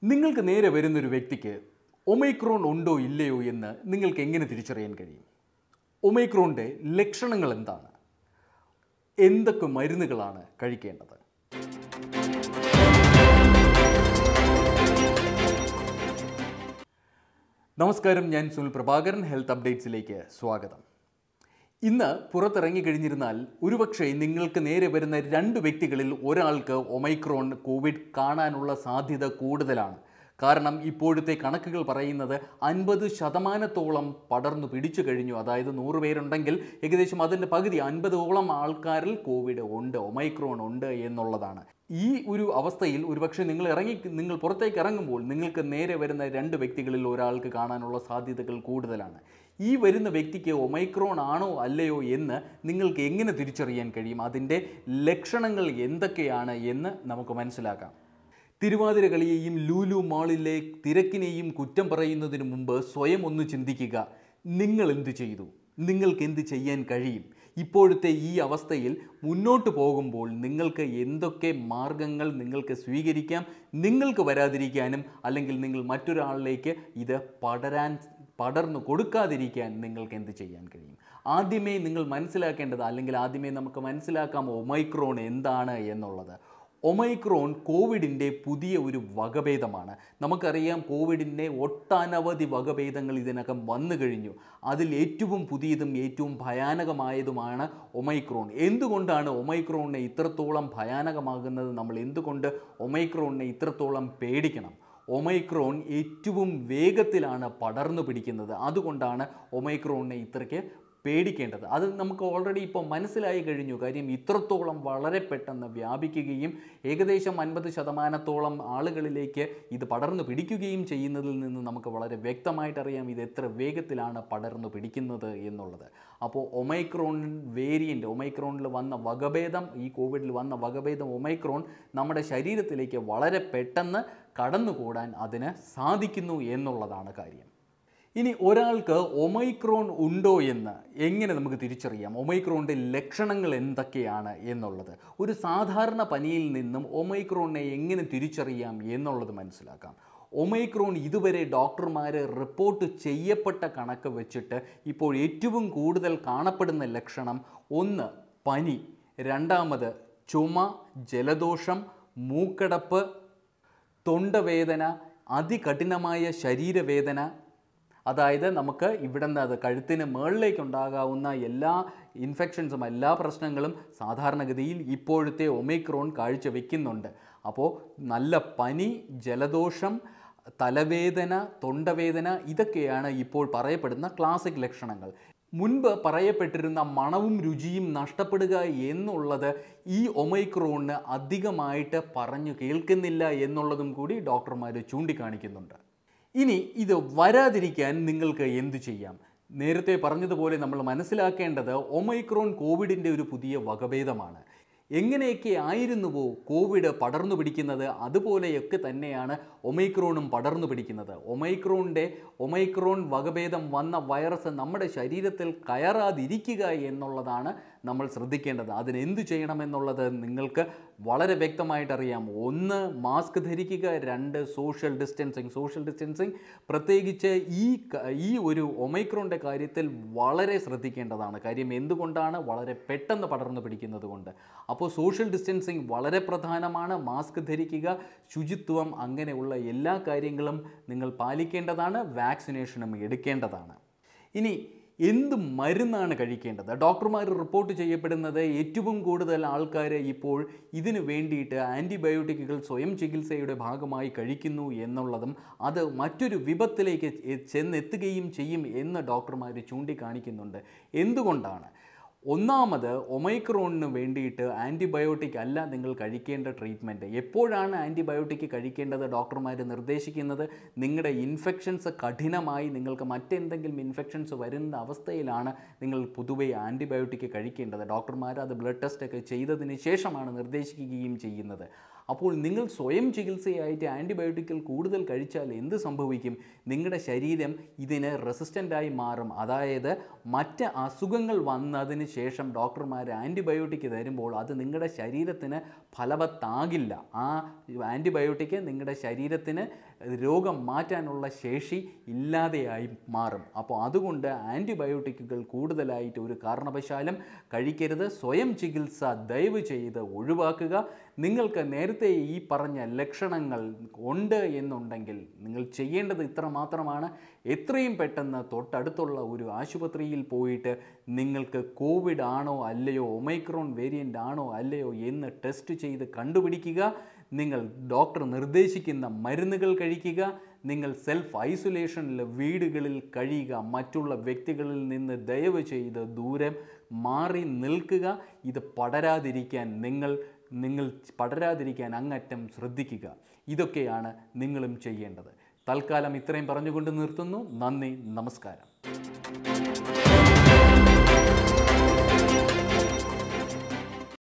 നിങ്ങൾക്ക് നേരെ വരുന്നൊരു വ്യക്തിക്ക് ഒമൈക്രോൺ ഉണ്ടോ ഇല്ലയോ എന്ന് നിങ്ങൾക്ക് എങ്ങനെ തിരിച്ചറിയാൻ കഴിയും ഒമൈക്രോണിൻ്റെ ലക്ഷണങ്ങൾ എന്താണ് എന്തൊക്കെ മരുന്നുകളാണ് കഴിക്കേണ്ടത് നമസ്കാരം ഞാൻ സുനിൽ പ്രഭാകരൻ ഹെൽത്ത് അപ്ഡേറ്റ്സിലേക്ക് സ്വാഗതം ഇന്ന് പുറത്തിറങ്ങി കഴിഞ്ഞിരുന്നാൽ ഒരുപക്ഷെ നിങ്ങൾക്ക് നേരെ വരുന്ന രണ്ട് വ്യക്തികളിൽ ഒരാൾക്ക് ഒമൈക്രോൺ കോവിഡ് കാണാനുള്ള സാധ്യത കൂടുതലാണ് കാരണം ഇപ്പോഴത്തെ കണക്കുകൾ പറയുന്നത് അൻപത് ശതമാനത്തോളം പടർന്നു പിടിച്ചു കഴിഞ്ഞു അതായത് നൂറ് പേരുണ്ടെങ്കിൽ ഏകദേശം അതിൻ്റെ പകുതി അൻപതോളം ആൾക്കാരിൽ കോവിഡ് ഉണ്ട് ഒമൈക്രോൺ ഉണ്ട് എന്നുള്ളതാണ് ഈ ഒരു അവസ്ഥയിൽ ഒരുപക്ഷെ നിങ്ങൾ ഇറങ്ങി നിങ്ങൾ പുറത്തേക്ക് ഇറങ്ങുമ്പോൾ നിങ്ങൾക്ക് നേരെ വരുന്ന രണ്ട് വ്യക്തികളിൽ ഒരാൾക്ക് കാണാനുള്ള സാധ്യതകൾ കൂടുതലാണ് ഈ വരുന്ന വ്യക്തിക്ക് ഒമൈക്രോൺ ആണോ അല്ലയോ എന്ന് നിങ്ങൾക്ക് എങ്ങനെ തിരിച്ചറിയാൻ കഴിയും അതിൻ്റെ ലക്ഷണങ്ങൾ എന്തൊക്കെയാണ് എന്ന് നമുക്ക് മനസ്സിലാക്കാം തിരുവാതിര കളിയെയും ലൂലു മാളിലെ തിരക്കിനെയും കുറ്റം പറയുന്നതിന് മുമ്പ് സ്വയം ഒന്ന് ചിന്തിക്കുക നിങ്ങൾ എന്ത് ചെയ്തു നിങ്ങൾക്ക് എന്ത് ചെയ്യാൻ കഴിയും ഇപ്പോഴത്തെ ഈ അവസ്ഥയിൽ മുന്നോട്ട് പോകുമ്പോൾ നിങ്ങൾക്ക് എന്തൊക്കെ മാർഗങ്ങൾ നിങ്ങൾക്ക് സ്വീകരിക്കാം നിങ്ങൾക്ക് വരാതിരിക്കാനും അല്ലെങ്കിൽ നിങ്ങൾ മറ്റൊരാളിലേക്ക് ഇത് പടരാൻ പടർന്നു കൊടുക്കാതിരിക്കാൻ നിങ്ങൾക്ക് എന്ത് ചെയ്യാൻ കഴിയും ആദ്യമേ നിങ്ങൾ മനസ്സിലാക്കേണ്ടത് അല്ലെങ്കിൽ ആദ്യമേ നമുക്ക് മനസ്സിലാക്കാം ഒമൈക്രോൺ എന്താണ് എന്നുള്ളത് ഒമൈക്രോൺ കോവിഡിൻ്റെ പുതിയ ഒരു വകഭേദമാണ് നമുക്കറിയാം കോവിഡിൻ്റെ ഒട്ടനവധി വകഭേദങ്ങൾ ഇതിനകം വന്നു കഴിഞ്ഞു അതിൽ ഏറ്റവും പുതിയതും ഏറ്റവും ഭയാനകമായതുമാണ് ഒമൈക്രോൺ എന്തുകൊണ്ടാണ് ഒമൈക്രോണിനെ ഇത്രത്തോളം ഭയാനകമാകുന്നത് നമ്മൾ എന്തുകൊണ്ട് ഒമൈക്രോണിനെ ഇത്രത്തോളം പേടിക്കണം ഒമൈക്രോൺ ഏറ്റവും വേഗത്തിലാണ് പടർന്നു പിടിക്കുന്നത് അതുകൊണ്ടാണ് ഒമൈക്രോണിനെ ഇത്രയ്ക്ക് പേടിക്കേണ്ടത് അത് നമുക്ക് ഓൾറെഡി ഇപ്പോൾ മനസ്സിലായി കഴിഞ്ഞു കാര്യം ഇത്രത്തോളം വളരെ പെട്ടെന്ന് വ്യാപിക്കുകയും ഏകദേശം അൻപത് ശതമാനത്തോളം ആളുകളിലേക്ക് ഇത് പടർന്നു പിടിക്കുകയും ചെയ്യുന്നതിൽ നിന്ന് നമുക്ക് വളരെ വ്യക്തമായിട്ടറിയാം ഇത് എത്ര വേഗത്തിലാണ് പടർന്നു പിടിക്കുന്നത് എന്നുള്ളത് അപ്പോൾ ഒമൈക്രോൺ വേരിയൻ്റ് ഒമൈക്രോണിൽ വന്ന വകഭേദം ഈ കോവിഡിൽ വന്ന വകഭേദം ഒമൈക്രോൺ നമ്മുടെ ശരീരത്തിലേക്ക് വളരെ പെട്ടെന്ന് കടന്നുകൂടാൻ അതിന് സാധിക്കുന്നു എന്നുള്ളതാണ് കാര്യം ഇനി ഒരാൾക്ക് ഒമൈക്രോൺ ഉണ്ടോ എന്ന് എങ്ങനെ നമുക്ക് തിരിച്ചറിയാം ഒമൈക്രോണിൻ്റെ ലക്ഷണങ്ങൾ എന്തൊക്കെയാണ് എന്നുള്ളത് ഒരു സാധാരണ പനിയിൽ നിന്നും ഒമൈക്രോണിനെ എങ്ങനെ തിരിച്ചറിയാം എന്നുള്ളത് മനസ്സിലാക്കാം ഒമൈക്രോൺ ഇതുവരെ ഡോക്ടർമാർ റിപ്പോർട്ട് ചെയ്യപ്പെട്ട കണക്ക് വെച്ചിട്ട് ഇപ്പോൾ ഏറ്റവും കൂടുതൽ കാണപ്പെടുന്ന ലക്ഷണം ഒന്ന് പനി രണ്ടാമത് ചുമ ജലദോഷം മൂക്കടപ്പ് തൊണ്ടവേദന അതികഠിനമായ ശരീരവേദന അതായത് നമുക്ക് ഇവിടെ നിന്ന് അത് കഴുത്തിന് മുകളിലേക്ക് ഉണ്ടാകാവുന്ന എല്ലാ ഇൻഫെക്ഷൻസും എല്ലാ പ്രശ്നങ്ങളും സാധാരണഗതിയിൽ ഇപ്പോഴത്തെ ഒമൈക്രോൺ കാഴ്ചവെക്കുന്നുണ്ട് അപ്പോൾ നല്ല പനി ജലദോഷം തലവേദന തൊണ്ടവേദന ഇതൊക്കെയാണ് ഇപ്പോൾ പറയപ്പെടുന്ന ക്ലാസിക് ലക്ഷണങ്ങൾ മുൻപ് പറയപ്പെട്ടിരുന്ന മണവും രുചിയും നഷ്ടപ്പെടുക എന്നുള്ളത് ഈ ഒമൈക്രോണിന് അധികമായിട്ട് പറഞ്ഞു കേൾക്കുന്നില്ല എന്നുള്ളതും കൂടി ഡോക്ടർമാർ ചൂണ്ടിക്കാണിക്കുന്നുണ്ട് ഇനി ഇത് വരാതിരിക്കാൻ നിങ്ങൾക്ക് എന്തു ചെയ്യാം നേരത്തെ പറഞ്ഞതുപോലെ നമ്മൾ മനസ്സിലാക്കേണ്ടത് ഒമൈക്രോൺ കോവിഡിൻ്റെ ഒരു പുതിയ വകഭേദമാണ് എങ്ങനെയൊക്കെ ആയിരുന്നുവോ കോവിഡ് പടർന്നു പിടിക്കുന്നത് അതുപോലെയൊക്കെ തന്നെയാണ് ഒമൈക്രോണും പടർന്നു പിടിക്കുന്നത് ഒമൈക്രോണിൻ്റെ ഒമൈക്രോൺ വകഭേദം വന്ന വൈറസ് നമ്മുടെ ശരീരത്തിൽ കയറാതിരിക്കുക എന്നുള്ളതാണ് നമ്മൾ ശ്രദ്ധിക്കേണ്ടത് അതിന് എന്തു ചെയ്യണമെന്നുള്ളത് നിങ്ങൾക്ക് വളരെ വ്യക്തമായിട്ടറിയാം ഒന്ന് മാസ്ക് ധരിക്കുക രണ്ട് സോഷ്യൽ ഡിസ്റ്റൻസിങ് സോഷ്യൽ ഡിസ്റ്റൻസിങ് പ്രത്യേകിച്ച് ഈ ക- ഈ ഒരു ഒമൈക്രോണിൻ്റെ കാര്യത്തിൽ വളരെ ശ്രദ്ധിക്കേണ്ടതാണ് കാര്യം എന്തുകൊണ്ടാണ് വളരെ പെട്ടെന്ന് പടർന്നു പിടിക്കുന്നത് കൊണ്ട് അപ്പോൾ സോഷ്യൽ ഡിസ്റ്റൻസിങ് വളരെ പ്രധാനമാണ് മാസ്ക് ധരിക്കുക ശുചിത്വം അങ്ങനെയുള്ള എല്ലാ കാര്യങ്ങളും നിങ്ങൾ പാലിക്കേണ്ടതാണ് വാക്സിനേഷനും എടുക്കേണ്ടതാണ് ഇനി എന്ത് മരുന്നാണ് കഴിക്കേണ്ടത് ഡോക്ടർമാർ റിപ്പോർട്ട് ചെയ്യപ്പെടുന്നത് ഏറ്റവും കൂടുതൽ ആൾക്കാർ ഇപ്പോൾ ഇതിനു വേണ്ടിയിട്ട് ആൻറ്റിബയോട്ടിക്കുകൾ സ്വയം ചികിത്സയുടെ ഭാഗമായി കഴിക്കുന്നു എന്നുള്ളതും അത് മറ്റൊരു വിപത്തിലേക്ക് എ- ചെന്നെത്തുകയും ചെയ്യും എന്ന് ഡോക്ടർമാർ ചൂണ്ടിക്കാണിക്കുന്നുണ്ട് എന്തുകൊണ്ടാണ് ഒന്നാമത് ഒമൈക്രോണിന് വേണ്ടിയിട്ട് ആൻറ്റിബയോട്ടിക് അല്ല നിങ്ങൾ കഴിക്കേണ്ട ട്രീറ്റ്മെൻറ്റ് എപ്പോഴാണ് ആൻറ്റിബയോട്ടിക് കഴിക്കേണ്ടത് ഡോക്ടർമാർ നിർദ്ദേശിക്കുന്നത് നിങ്ങളുടെ ഇൻഫെക്ഷൻസ് കഠിനമായി നിങ്ങൾക്ക് മറ്റെന്തെങ്കിലും ഇൻഫെക്ഷൻസ് വരുന്ന അവസ്ഥയിലാണ് നിങ്ങൾ പൊതുവെ ആൻറ്റിബയോട്ടിക് കഴിക്കേണ്ടത് ഡോക്ടർമാർ അത് ബ്ലഡ് ടെസ്റ്റ് ഒക്കെ ചെയ്തതിന് ശേഷമാണ് നിർദ്ദേശിക്കുകയും ചെയ്യുന്നത് അപ്പോൾ നിങ്ങൾ സ്വയം ചികിത്സയായിട്ട് ആൻറ്റിബയോട്ടിക്കൽ കൂടുതൽ കഴിച്ചാൽ എന്ത് സംഭവിക്കും നിങ്ങളുടെ ശരീരം ഇതിന് റെസിസ്റ്റൻ്റായി മാറും അതായത് മറ്റ് അസുഖങ്ങൾ വന്നതിന് ശേഷം ഡോക്ടർമാർ ആൻറ്റിബയോട്ടിക് തരുമ്പോൾ അത് നിങ്ങളുടെ ശരീരത്തിന് ഫലവത്താകില്ല ആ ആൻറ്റിബയോട്ടിക് നിങ്ങളുടെ ശരീരത്തിന് രോഗം മാറ്റാനുള്ള ശേഷി ഇല്ലാതെയായി മാറും അപ്പോൾ അതുകൊണ്ട് ആൻറ്റിബയോട്ടിക്കുകൾ കൂടുതലായിട്ട് ഒരു കാരണവശാലും കഴിക്കരുത് സ്വയം ചികിത്സ ദയവ് ചെയ്ത് ഒഴിവാക്കുക നിങ്ങൾക്ക് നേരത്തെ ഈ പറഞ്ഞ ലക്ഷണങ്ങൾ ഉണ്ട് എന്നുണ്ടെങ്കിൽ നിങ്ങൾ ചെയ്യേണ്ടത് ഇത്ര മാത്രമാണ് എത്രയും പെട്ടെന്ന് തൊട്ടടുത്തുള്ള ഒരു ആശുപത്രിയിൽ പോയിട്ട് നിങ്ങൾക്ക് കോവിഡ് ആണോ അല്ലയോ ഒമൈക്രോൺ വേരിയൻ്റ് ആണോ അല്ലയോ എന്ന് ടെസ്റ്റ് ചെയ്ത് കണ്ടുപിടിക്കുക നിങ്ങൾ ഡോക്ടർ നിർദ്ദേശിക്കുന്ന മരുന്നുകൾ കഴിക്കുക നിങ്ങൾ സെൽഫ് ഐസൊലേഷനിൽ വീടുകളിൽ കഴിയുക മറ്റുള്ള വ്യക്തികളിൽ നിന്ന് ദയവ് ചെയ്ത് ദൂരം മാറി നിൽക്കുക ഇത് പടരാതിരിക്കാൻ നിങ്ങൾ നിങ്ങൾ പടരാതിരിക്കാൻ അങ്ങറ്റം ശ്രദ്ധിക്കുക ഇതൊക്കെയാണ് നിങ്ങളും ചെയ്യേണ്ടത് തൽക്കാലം ഇത്രയും പറഞ്ഞുകൊണ്ട് നിർത്തുന്നു നന്ദി നമസ്കാരം